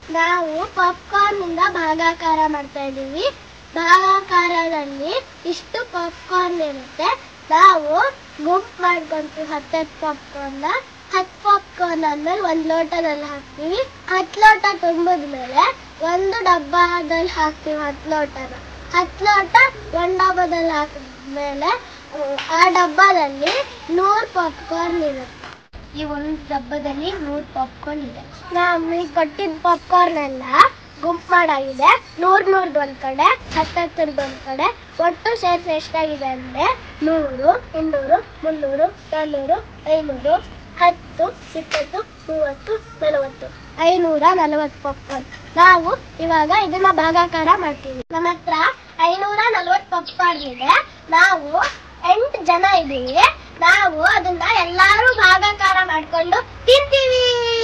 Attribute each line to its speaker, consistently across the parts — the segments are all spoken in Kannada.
Speaker 1: ನಾವು ಪಾಪ್ಕಾರ್ನ್ ಇಂದ ಭಾಗಾಕಾರ ಮಾಡ್ತಾ ಇದೀವಿ ಭಾಗಾಕಾರದಲ್ಲಿ ಇಷ್ಟು ಪಾಪ್ಕಾರ್ನ್ ಇರುತ್ತೆ ನಾವು ಗುಂಪು ಮಾಡ್ಕೊಂತೀವಿ ಹತ್ತತ್ತು ಪಾಪ್ಕಾರ್ನ್ ಹತ್ತು ಪಾಪ್ಕಾರ್ನ್ ಆದ್ಮೇಲೆ ಒಂದ್ ಲೋಟದಲ್ಲಿ ಹಾಕ್ತೀವಿ ಹತ್ತು ಲೋಟ ತುಂಬಿದ್ಮೇಲೆ ಒಂದು ಡಬ್ಬದಲ್ಲಿ ಹಾಕ್ತೀವಿ ಹತ್ತು ಲೋಟನ ಹತ್ತು ಲೋಟ ಒಂದ್ ಡಬ್ಬದಲ್ಲಿ ಹಾಕಿದ್ಮೇಲೆ ಆ ಡಬ್ಬದಲ್ಲಿ ನೂರ್ ಪಾಪ್ಕಾರ್ನ್ ಇರುತ್ತೆ ಈ ಒಂದು ಡಬ್ಬದಲ್ಲಿ ನೂರ್ ಪಾಪ್ಕಾರ್ನ್ ಇದೆ ನಾವು ಕೊಟ್ಟಿದ್ದ ಪಾಪ್ಕಾರ್ನ್ ಎಲ್ಲ ಗುಂಪು ಮಾಡಾಗಿದೆ ನೂರ್ ನೂರ್ದು ಒಂದ್ ಕಡೆ ಹತ್ತತ್ತರದ್ದು ಒಂದ್ ಕಡೆ ಒಟ್ಟು ಸೇರ್ಸಿ ಎಷ್ಟಾಗಿದೆ ಅಂದ್ರೆ ನೂರು ಇನ್ನೂರು ಮುನ್ನೂರು ನಾನ್ನೂರು ಐನೂರು ಹತ್ತು ಇಪ್ಪತ್ತು ಮೂವತ್ತು ನಲವತ್ತು ಐನೂರ ನಲವತ್ತು ಪಾಪ್ಕಾರ್ನ್ ನಾವು ಇವಾಗ ಇದನ್ನ ಭಾಗಾಕಾರ ಮಾಡ್ತೀವಿ ನಮ್ಮ ಹತ್ರ ಐನೂರ ನಲವತ್ತು ಪಾಪ್ಕಾರ್ನ್ ಇದೆ ನಾವು ಎಂಟು ಜನ ಇದೀವಿ ನಾವು ಅದನ್ನ ಎಲ್ಲಾರು ಭಾಗಾಕಾರ ಮಾಡ್ಕೊಂಡು ತಿಂತೀವಿ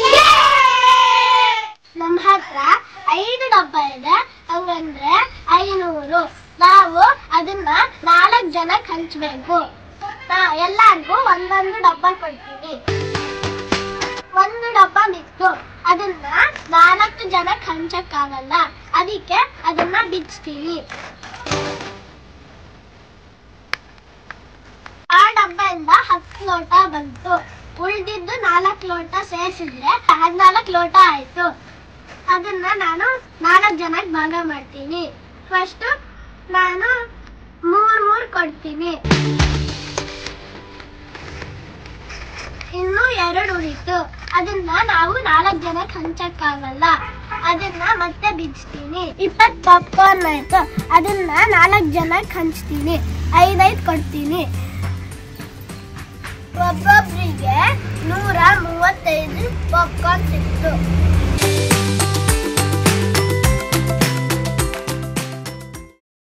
Speaker 1: ನಮ್ಮ ಹತ್ರ ಐದು ಡಬ್ಬ ಇದೆ ಹಂಗಂದ್ರೆ ಐನೂರು ನಾವು ಅದನ್ನ ನಾಲ್ಕು ಜನಕ್ಕೆ ಹಂಚ್ಬೇಕು ನಾ- ಎಲ್ಲಾರ್ಗೂ ಒಂದೊಂದು ಡಬ್ಬ ಕೊಡ್ತೀವಿ ಒಂದು ಡಬ್ಬ ಮಿಕ್ಕು ಅದನ್ನ ನಾಲ್ಕು ಜನಕ್ಕೆ ಹಂಚಕ್ಕಾಗಲ್ಲ ಅದಕ್ಕೆ ಅದನ್ನ ಬಿಚ್ತೀವಿ ಆ ಡಬ್ಬದಿಂದ ಹತ್ತು ಲೋಟ ಬಂತು ಉಳ್ದಿದ್ದು ನಾಲ್ಕು ಲೋಟ ಸೇರಿಸಿದ್ರೆ ಹದಿನಾಲ್ಕು ಲೋಟ ಆಯ್ತು ಅದನ್ನ ನಾನು ನಾಲ್ಕು ಜನಕ್ಕೆ ಭಾಗ ಮಾಡ್ತೀನಿ ಫಸ್ಟ್ ನಾನು ಮೂರ್ ಮೂರ್ ಕೊಡ್ತೀನಿ ಇನ್ನು ಎರಡು ಉಳಿತು ಅದನ್ನ ನಾವು ನಾಲ್ಕು ಜನಕ್ಕೆ ಹಂಚಕ್ಕಾಗಲ್ಲ ಅದನ್ನ ಮತ್ತೆ ಬಿಚ್ತೀನಿ ಇಪ್ಪತ್ ಪಾಪ್ಕಾರ್ನ್ ಆಯ್ತು ಅದನ್ನ ನಾಲ್ಕು ಜನಕ್ಕೆ ಹಂಚ್ತೀನಿ ಐದೈದು ಕೊಡ್ತೀನಿ ಒಬ್ಬೊಬ್ರಿಗೆ ನೂರ ಮೂವತ್ತೈದು ಪಾಪ್ಕಾರ್ನ್ ಸಿಕ್ತು